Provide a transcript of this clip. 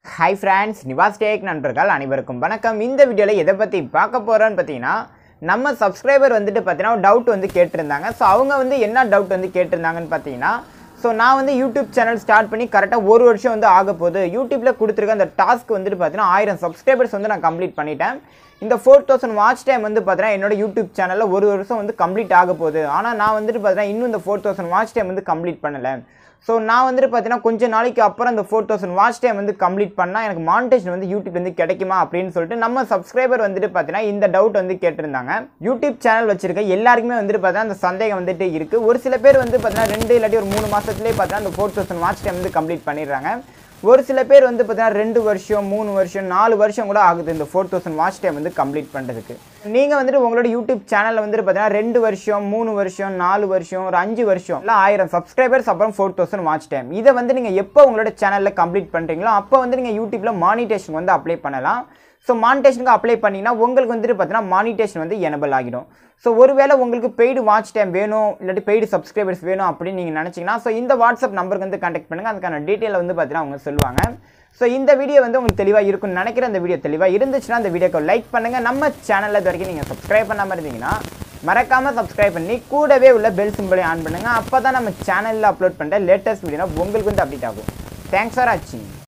hi friends Nivas take நண்பர்கள் அனைவருக்கும் வணக்கம் இந்த வீடியோவில் எதை பற்றி பார்க்க போகிறோன்னு பார்த்தீங்கன்னா நம்ம சப்ஸ்கிரைபர் வந்துட்டு பார்த்தீங்கன்னா டவுட் வந்து கேட்டிருந்தாங்க ஸோ அவங்க வந்து என்ன டவுட் வந்து கேட்டிருந்தாங்கன்னு பார்த்தீங்கன்னா ஸோ நான் வந்து யூடியூப் சேனல் ஸ்டார்ட் பண்ணி கரெக்டாக ஒரு வருஷம் வந்து ஆக போகுது யூடியூப்பில் கொடுத்துருக்க அந்த டாஸ்க் வந்துட்டு பார்த்தீங்கன்னா ஆயிரம் சப்ஸ்கிரைபர்ஸ் வந்து நான் கம்ப்ளீட் பண்ணிட்டேன் இந்த ஃபோர் தௌசண்ட் வாட்ச் டைம் வந்து பார்த்தீங்கன்னா என்னோட யூடியூப் சேனலில் ஒரு வருஷம் வந்து கம்ப்ளீட் ஆக போகுது ஆனால் நான் வந்துட்டு பார்த்தீங்கன்னா இன்னும் இந்த ஃபோர் தௌசண்ட் வாட்ச் டைம் வந்து கம்ப்ளீட் பண்ணலை ஸோ நான் வந்துட்டு பார்த்தீங்கன்னா கொஞ்ச நாளைக்கு அப்புறம் இந்த ஃபோர் தௌசண்ட் வாட்ச் டைம் வந்து கம்ப்ளீட் பண்ணால் எனக்கு மானிட்டேஷன் வந்து யூடியூப் வந்து கிடைக்குமா அப்படின்னு சொல்லிட்டு நம்ம சப்ஸ்கிரைபர் வந்துட்டு பார்த்தீங்கன்னா இந்த டவுட் வந்து கேட்டிருந்தாங்க யூடியூப் சேனல் வச்சிருக்க எல்லாருக்குமே வந்துட்டு பார்த்தீங்கன்னா அந்த சந்தேகம் வந்துட்டு இருக்குது ஒரு சில பேர் வந்து பார்த்தீங்கன்னா ரெண்டு இல்லாட்டி ஒரு மூணு மாதத்துலேயே பார்த்தீங்கன்னா அந்த ஃபோர் தௌசண்ட் வாட்ச் டைம் வந்து கம்ப்ளீட் பண்ணிடுறாங்க ஒரு சில பேர் வந்து பார்த்தீங்கன்னா ரெண்டு வருஷம் மூணு வருஷம் நாலு வருஷம் கூட ஆகுது இந்த ஃபோர் தௌசண்ட் வாட்ச் டைம் வந்து கம்ப்ளீட் பண்ணுறதுக்கு நீங்கள் வந்துட்டு உங்களோட யூடியூப் சேனலில் வந்துட்டு பார்த்தீங்கன்னா ரெண்டு வருஷம் மூணு வருஷம் நாலு வருஷம் ஒரு அஞ்சு வருஷம் இல்லை ஆயிரம் சப்ஸ்கிரைபர்ஸ் அப்புறம் ஃபோர் தௌசண்ட் வாட்ச் டைம் இதை வந்து நீங்கள் எப்போ உங்களோட சேனலில் கம்ப்ளீட் பண்ணுறீங்களோ அப்போ வந்து நீங்கள் யூடியூப்பில் மானிட்டேஷன் வந்து அப்ளை பண்ணலாம் ஸோ மானிட்டேஷனுக்கு அப்ளை பண்ணிங்கன்னா உங்களுக்கு வந்துட்டு பார்த்தீங்கன்னா மானிட்டேஷன் வந்து எனபிள் ஆகிடும் ஸோ ஒருவேளை உங்களுக்கு பெய்டு வாட்ச் டைம் வேணும் இல்லாட்டி பெய்டு சப்ஸ்கிரைபர்ஸ் வேணும் அப்படின்னு நீங்கள் நினச்சிங்கன்னா ஸோ இந்த வாட்ஸ்அப் நம்பருக்கு வந்து கான்டாக்ட் பண்ணுங்கள் அதுக்கான டீட்டெயில் வந்து பார்த்தீங்கன்னா அவங்க சொல்லுவாங்க ஸோ இந்த வீடியோ வந்து உங்களுக்கு தெளிவாக இருக்கும்னு நினைக்கிறேன் அந்த வீடியோ தெளிவாக இருந்துச்சுன்னா அந்த வீடியோக்கு லைக் பண்ணுங்கள் நம்ம சேனலில் இது வரைக்கும் நீங்கள் சப்ஸ்கிரைப் பண்ணாமல் இருந்தீங்கன்னா மறக்காமல் சப்ஸ்கிரைப் பண்ணி கூடவே உள்ள பெல் சிம்பிளை ஆன் பண்ணுங்கள் அப்போ தான் நம்ம சேனலில் அப்லோட் பண்ணுற லேட்டஸ்ட் வீடியோ உங்களுக்கு வந்து அப்டேட் ஆகும் தேங்க்ஸ் ஃபார் வாட்சிங்